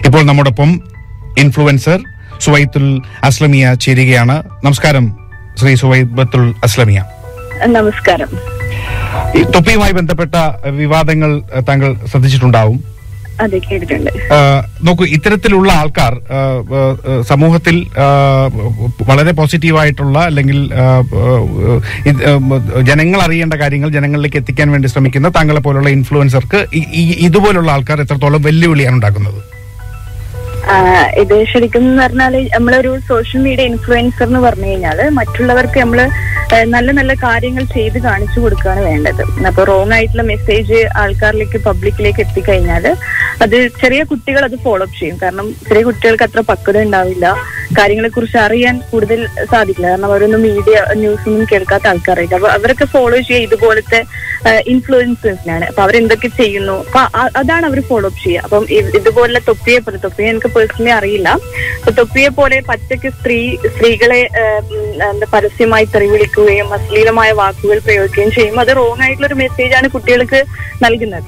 ഇപ്പോൾ നമ്മോടൊപ്പം ഇൻഫ്ലുവൻസർ സുവൈത്തുൽ അസ്ലമിയ ചേരുകയാണ് നമസ്കാരം ശ്രീ സുവൈബത്തുൽ അസ്ലമിയ നമസ്കാരം ഈ തൊപ്പിയുമായി ബന്ധപ്പെട്ട വിവാദങ്ങൾ ഏഹ്, താങ്കൾ ശ്രദ്ധിച്ചിട്ടുണ്ടാവും അതെ കേട്ടിട്ടുണ്ട് ഏഹ്, നോക്കൂ ഇത്തരത്തിലുള്ള ആൾക്കാർ ഏഹ്, ഏഹ്, സമൂഹത്തിൽ ഏഹ്, വളരെ പോസിറ്റീവായിട്ടുള്ള അല്ലെങ്കിൽ ഏഹ്, ഏഹ്, ഇത്, ഏഹ്, ജനങ്ങൾ അറിയേണ്ട കാര്യങ്ങൾ ജനങ്ങളിലേക്ക് എത്തിക്കാൻ വേണ്ടി ശ്രമിക്കുന്ന താങ്കളെ പോലുള്ള ഇൻഫ്ലുവൻസർക്ക് ഈ- ഈ- ഇതുപോലുള്ള ആൾക്കാർ എത്രത്തോളം വെല്ലുവിളിയാണ് ഉണ്ടാക്കുന്നത് ആ, ഇത് ശരിക്കും എന്ന് പറഞ്ഞാല് നമ്മളൊരു സോഷ്യൽ മീഡിയ ഇൻഫ്ലുവൻസർ എന്ന് പറഞ്ഞു കഴിഞ്ഞാല് മറ്റുള്ളവർക്ക് നമ്മള് ഏ, നല്ല നല്ല കാര്യങ്ങൾ ചെയ്ത് കാണിച്ചു കൊടുക്കുകയാണ് വേണ്ടത് അപ്പൊ റോങ് ആയിട്ടുള്ള മെസ്സേജ് ആൾക്കാരിലേക്ക് പബ്ലിക്കിലേക്ക് എത്തിക്കഴിഞ്ഞാല് അത് ചെറിയ കുട്ടികൾ അത് ഫോളോ അപ്പ് ചെയ്യും കാരണം ചെറിയ കുട്ടികൾക്ക് അത്ര പക്വത ഉണ്ടാവില്ല കാര്യങ്ങളെ കുറിച്ച് അറിയാൻ കൂടുതൽ സാധിക്കില്ല കാരണം അവരൊന്നും മീഡിയ ന്യൂസ് ഒന്നും കേൾക്കാത്ത ആൾക്കാരായിരിക്കും അപ്പൊ അവരൊക്കെ ഫോളോ ചെയ്യുക ഇതുപോലത്തെ ഇൻഫ്ലുവൻസേഴ്സിനാണ് അപ്പൊ അവരെന്തൊക്കെ ചെയ്യുന്നു അപ്പൊ അ- അതാണ് അവർ ഫോളോ അപ്പ് ചെയ്യുക അപ്പം ഇ- ഇതുപോലെ തൊപ്പിയെ പോലെ തൊപ്പിയെ എനിക്ക് പേഴ്സണലി അറിയില്ല അപ്പൊ തൊപ്പിയെ പോലെ പച്ചയ്ക്ക് സ്ത്രീ സ്ത്രീകളെ ആ, ഉം, എന്താ പരസ്യമായി തെറി വിളിക്കുകയും അശ്ലീലമായ വാക്കുകൾ പ്രയോഗിക്കുകയും ചെയ്യും അത് റോങ് ആയിട്ടുള്ള ഒരു മെസ്സേജാണ് കുട്ടികൾക്ക് നൽകുന്നത്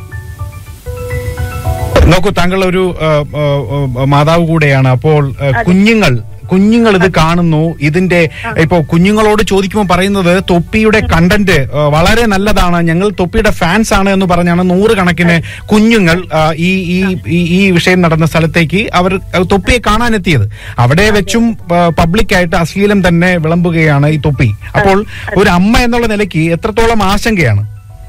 നോക്കൂ താങ്കൾ ഒരു ഏഹ്, ഏഹ്, ഏഹ്, മാതാവ് കൂടെയാണ് അപ്പോൾ ഏഹ്, കുഞ്ഞുങ്ങൾ കുഞ്ഞുങ്ങൾ ഇത് കാണുന്നു ഇതിന്റെ ഇപ്പോ കുഞ്ഞുങ്ങളോട് ചോദിക്കുമ്പോൾ പറയുന്നത് തൊപ്പിയുടെ കണ്ടന്റ് ഏഹ്, വളരെ നല്ലതാണ് ഞങ്ങൾ തൊപ്പിയുടെ ഫാൻസ് ആണ് എന്ന് പറഞ്ഞാണ് നൂറുകണക്കിന് കുഞ്ഞുങ്ങൾ ആ, ഈ ഈ ഈ- ഈ വിഷയം നടന്ന സ്ഥലത്തേക്ക് അവർ തൊപ്പിയെ കാണാനെത്തിയത് അവിടെ വെച്ചും പബ്ലിക്കായിട്ട് അശ്ലീലം തന്നെ വിളമ്പുകയാണ് ഈ തൊപ്പി അപ്പോൾ ഒരു അമ്മ എന്നുള്ള നിലയ്ക്ക് എത്രത്തോളം ആശങ്കയാണ്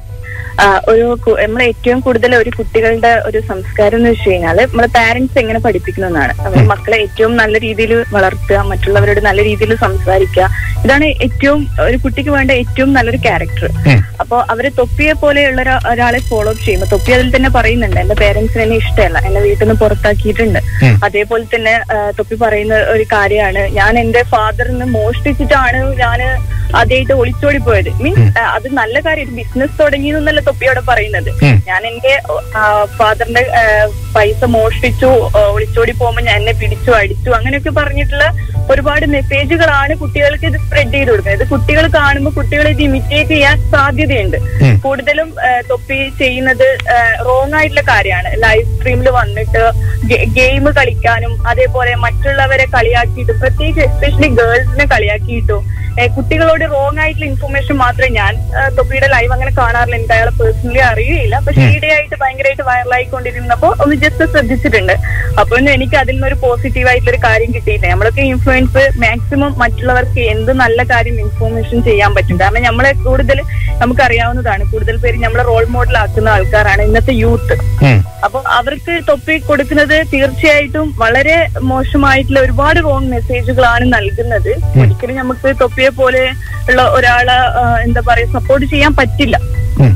ആ, ഒരു കു- നമ്മൾ ഏറ്റവും കൂടുതൽ ഒരു കുട്ടികളുടെ ഒരു സംസ്കാരം എന്ന് വെച്ച് കഴിഞ്ഞാല് നമ്മളെ പാരന്റ്സ് എങ്ങനെ പഠിപ്പിക്കുന്നു എന്നാണ് അവർ മക്കളെ ഏറ്റവും നല്ല രീതിയിൽ വളർത്തുക മറ്റുള്ളവരോട് നല്ല രീതിയിൽ സംസാരിക്കുക ഇതാണ് ഏറ്റവും ഒരു കുട്ടിക്ക് വേണ്ട ഏറ്റവും നല്ലൊരു ക്യാരക്ടർ ഉം. അപ്പൊ അവര് തൊപ്പിയെ പോലെയുള്ള ഒരാ- ഒരാളെ ഫോളോ അപ്പ് ചെയ്യുമ്പോൾ തൊപ്പി അതിൽ തന്നെ പറയുന്നുണ്ട് എന്റെ പേരൻസിന് എന്നെ ഇഷ്ടമല്ല എന്നെ വീട്ടിൽ നിന്ന് പുറത്താക്കിയിട്ടുണ്ട് ഉം. അതേപോലെ തന്നെ ആ, തൊപ്പി പറയുന്ന ഒരു കാര്യമാണ് ഞാൻ എന്റെ ഫാദറിന് മോഷ്ടിച്ചിട്ടാണ് ഞാൻ ആദ്യമായിട്ട് ഒളിച്ചോടി പോയത് മീൻസ് അത് നല്ല കാര്യം ബിസിനസ് തുടങ്ങി എന്നല്ല തൊപ്പിയോടെ പറയുന്നത് ഉം. ഞാൻ എന്റെ ഫാദറിന്റെ പൈസ മോഷ്ടിച്ചു ആ, ഒളിച്ചോടി പോകുമ്പോൾ ഞാൻ എന്നെ പിടിച്ചു അടിച്ചു അങ്ങനെയൊക്കെ പറഞ്ഞിട്ടുള്ള ഒരുപാട് മെസ്സേജുകളാണ് കുട്ടികൾക്ക് ഇത് സ്പ്രെഡ് ചെയ്ത് കൊടുക്കുന്നത് ഇത് കുട്ടികൾ കാണുമ്പോൾ കുട്ടികൾ ഇത് ഇമിറ്റേറ്റ് ചെയ്യാൻ സാധ്യതയുണ്ട് ഉം. കൂടുതലും ആ, തൊപ്പി ചെയ്യുന്നത് റോങ് ആയിട്ടുള്ള കാര്യമാണ് ലൈവ് സ്ട്രീമിൽ വന്നിട്ട് ഗെയിം കളിക്കാനും അതേപോലെ മറ്റുള്ളവരെ കളിയാക്കിയിട്ടും പ്രത്യേകിച്ച് എസ്പെഷ്യലി ഗേൾസിനെ കളിയാക്കിയിട്ടും ഏ, കുട്ടികളോട് റോങ് ആയിട്ടുള്ള ഇൻഫർമേഷൻ മാത്രമേ ഞാൻ ആ, തൊപ്പിയുടെ ലൈവ് അങ്ങനെ കാണാറില്ല എനിക്ക് അയാളെ പേഴ്സണലി അറിയുകയില്ല പക്ഷെ ഈയിടെയായിട്ട് ഭയങ്കരമായിട്ട് വൈറലായിക്കൊണ്ടിരുന്നപ്പോ ഒന്ന് ജസ്റ്റ് ശ്രദ്ധിച്ചിട്ടുണ്ട് അപ്പൊ എനിക്ക് അതിൽ നിന്നൊരു പോസിറ്റീവ് ആയിട്ടുള്ള ഒരു കാര്യം കിട്ടിയില്ല നമ്മളൊക്കെ ഇൻഫ്ലുവൻസ് മാക്സിമം മറ്റുള്ളവർക്ക് എന്ത് നല്ല കാര്യം ഇൻഫോർമേഷൻ ചെയ്യാൻ പറ്റും കാരണം നമ്മളെ കൂടുതൽ നമുക്കറിയാവുന്നതാണ് കൂടുതൽ പേര് നമ്മളെ റോൾ മോഡൽ ആക്കുന്ന ആൾക്കാരാണ് ഇന്നത്തെ യൂത്ത് ഉം. അപ്പൊ അവർക്ക് തൊപ്പി കൊടുക്കുന്നത് തീർച്ചയായിട്ടും വളരെ മോശമായിട്ടുള്ള ഒരുപാട് റോങ് മെസ്സേജുകളാണ് നൽകുന്നത് ഒരിക്കലും നമുക്ക് തൊപ്പിയെ പോലെ ഉള്ള ഒരാളെ ആ, എന്താ പറയാ സപ്പോർട്ട് ചെയ്യാൻ പറ്റില്ല ഉം.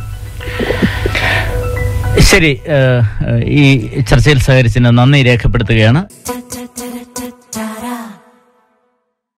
ശരി ഏഹ്, ഈ ചർച്ചയിൽ സഹകരിച്ചതിന് നന്ദി രേഖപ്പെടുത്തുകയാണ്